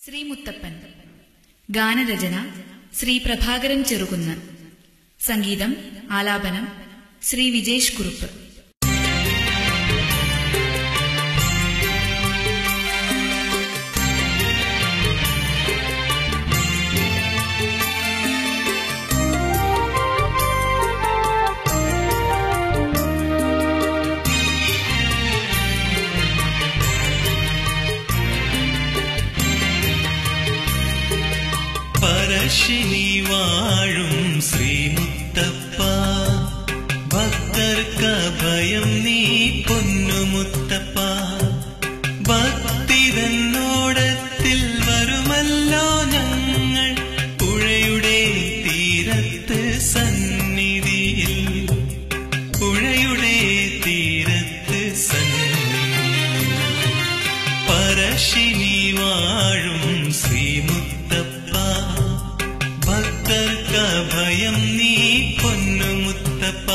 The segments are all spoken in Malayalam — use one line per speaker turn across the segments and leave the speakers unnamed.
ശ്രീമുത്തപ്പൻ ഗാനരചന ശ്രീ പ്രഭാകരൻ ചെറുകുന്ന് സംഗീതം ആലാപനം ശ്രീ വിജേഷ് കുറുപ്പ്
പരശിനി വാഴും ശ്രീമുത്തപ്പ ഭക്തർക്ക് ഭയം നീ പൊന്നുമുത്തപ്പ ഭക്തിതന്നോടത്തിൽ വരുമല്ലോ ഞങ്ങൾ പുഴയുടെ തീരത്ത് സന്നിധിയിൽ പുഴയുടെ തീരത്ത് സന്നിധിയിൽ പരശിനി വാഴും ശ്രീമുത്തപ്പ ഭക്തർക്ക ഭയം നീ പൊന്നുമുത്തപ്പ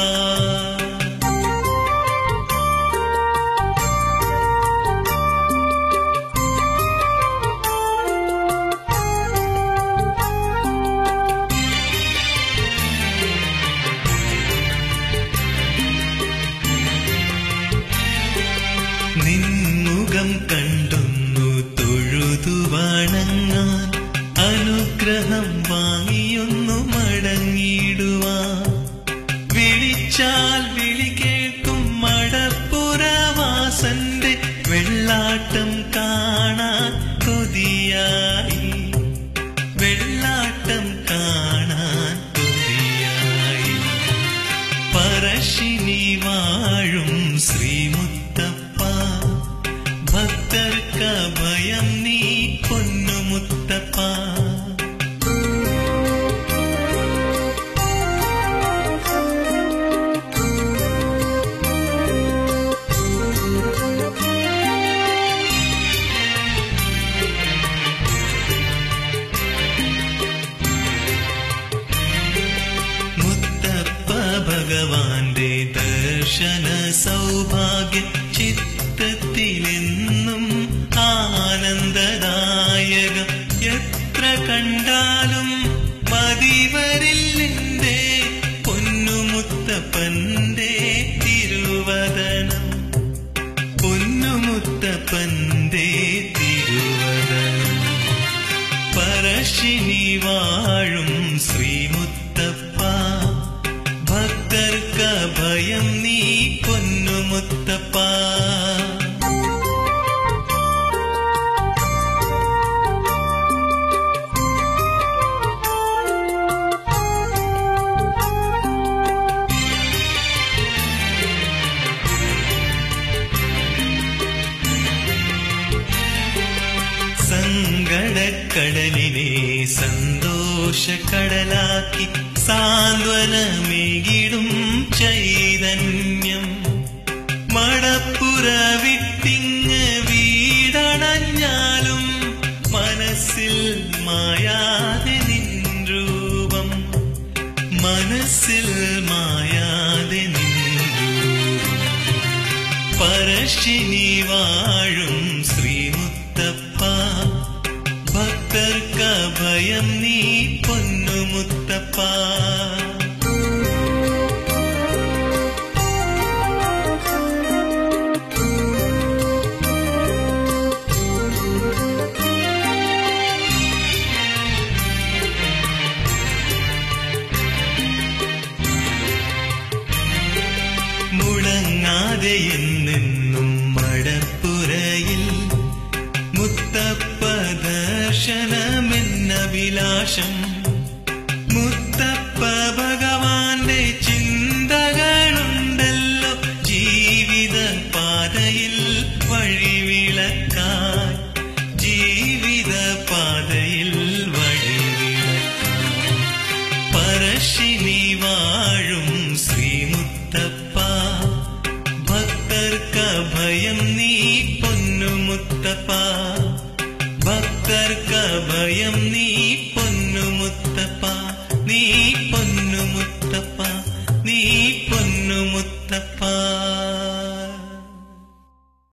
നിൻമുഖം കണ്ടൊന്നു തൊഴുതു വണങ്ങാൻ അനുഗ്രഹം വാങ്ങിയൊന്നു മടങ്ങിടുവാൻ വിളിച്ചാൽ വിളി കേൾക്കും മടപ്പുറവാസന്റെ വെള്ളാട്ടം കാണാൻ കൊതിയായി വെള്ളാട്ടം കാണാൻ കൊതിയായി പറശ്ശിനി വാഴും ശ്രീമുത്തപ്പ ഭക്തർക്ക ഭയം നീ പൊന്നുമുത്തപ്പ മുത്തപ്പ ഭഗവാന്റെ ദർശന സൗഭാഗ്യ ചിത്തത്തിലെന്നും ആനന്ദദായകം എത്ര കണ്ടാലും മതിവരില്ലെന്റെ പൊന്നുമുത്തപ്പന്റെ തിരുവദനം പൊന്നുമുത്തപ്പന്റെ തിരുവദനം പറശ്ശിനി വാഴും ശ്രീമുത്തപ്പ ഭക്തർക്ക ഭയം നീ പൊന്നുമുത്തപ്പ സങ്കടക്കടലിനെ സന്തോഷക്കടലാക്കി സാന്ത്വനമേകിടും ചൈതന്യം മടപ്പുര വിട്ടിങ് വീടണഞ്ഞാലും മനസ്സിൽ മായാതെ നിൻ രൂപം മനസ്സിൽ മായാതെ നിൻ രൂപം പറശ്ശിനി വാഴും ശ്രീമുത്തപ്പ ഭക്തർക്ക ഭയം നീ പൊന്നുമുത്തപ്പ മുടങ്ങാതെ എന്നെന്നും മടപ്പുരയിൽ മുത്തപ്പ ദർശനമെന്ന വിലാസം മുത്ത